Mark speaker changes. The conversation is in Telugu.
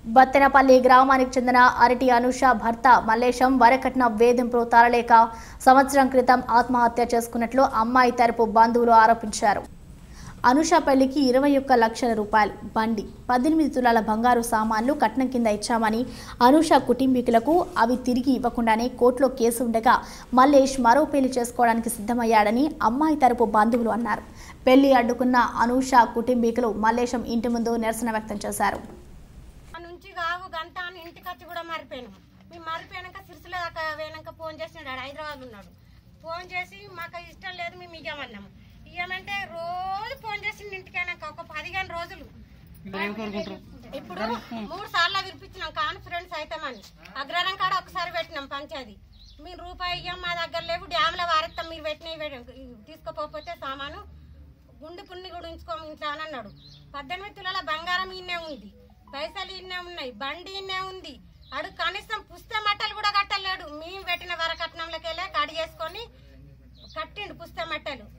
Speaker 1: బత్తెనపల్లి గ్రామానికి చెందిన అరటి అనుష భర్త మల్లేశం వరకట్న వేధింపులు తాళలేక సంవత్సరం క్రితం ఆత్మహత్య చేసుకున్నట్లు అమ్మాయి తరపు బంధువులు ఆరోపించారు అనుష పెళ్లికి ఇరవై ఒక్క లక్షల రూపాయలు బండి పద్దెనిమిది తులాల బంగారు సామాన్లు కట్నం కింద ఇచ్చామని అనుష కుటుంబీకులకు అవి తిరిగి ఇవ్వకుండానే కోర్టులో కేసు ఉండగా మల్లేష్ మరో పెళ్లి చేసుకోవడానికి సిద్ధమయ్యాడని అమ్మాయి తరపు బంధువులు అన్నారు పెళ్లి అడ్డుకున్న అనూష కుటుంబీకులు మల్లేశం ఇంటి ముందు నిరసన వ్యక్తం చేశారు
Speaker 2: ఆ నుంచి కావు గంట అని ఇంటికి వచ్చి కూడా మారిపోయినాం మేము మారిపోయాక సిరిసిల దాకా పోయినాక ఫోన్ చేసినాడు ఆడ హైదరాబాద్ ఉన్నాడు ఫోన్ చేసి మాకు ఇష్టం లేదు మేము ఇయ్యమన్నాము ఇయ్యమంటే రోజు ఫోన్ చేసిండు ఇంటికి అయినాక ఒక పదిహేను రోజులు ఇప్పుడు మూడు సార్లు వినిపించినాం కాన్ఫరెన్స్ అవుతామని అగ్రహారం కాడ ఒకసారి పెట్టినాం పంచాయతీ మీరు రూపాయి ఇయ్యం మా దగ్గర లేవు డ్యామ్లో వారెత్తాం మీరు పెట్టినవి తీసుకోకపోతే సామాను గుండు పున్ని కూడా ఉంచుకోము ఇంట్లో అని అన్నాడు పద్దెనిమిది తులాల బంగారం ఇన్నే ఉంది పైసలు ఇన్నే ఉన్నాయి బండి ఇన్నే ఉంది అడు కనీసం పుస్త మట్టలు కూడా కట్టలేడు మేము పెట్టిన వరకట్నంలోకి వెళ్ళి కడి చేసుకొని కట్టిండు పుస్త మట్టలు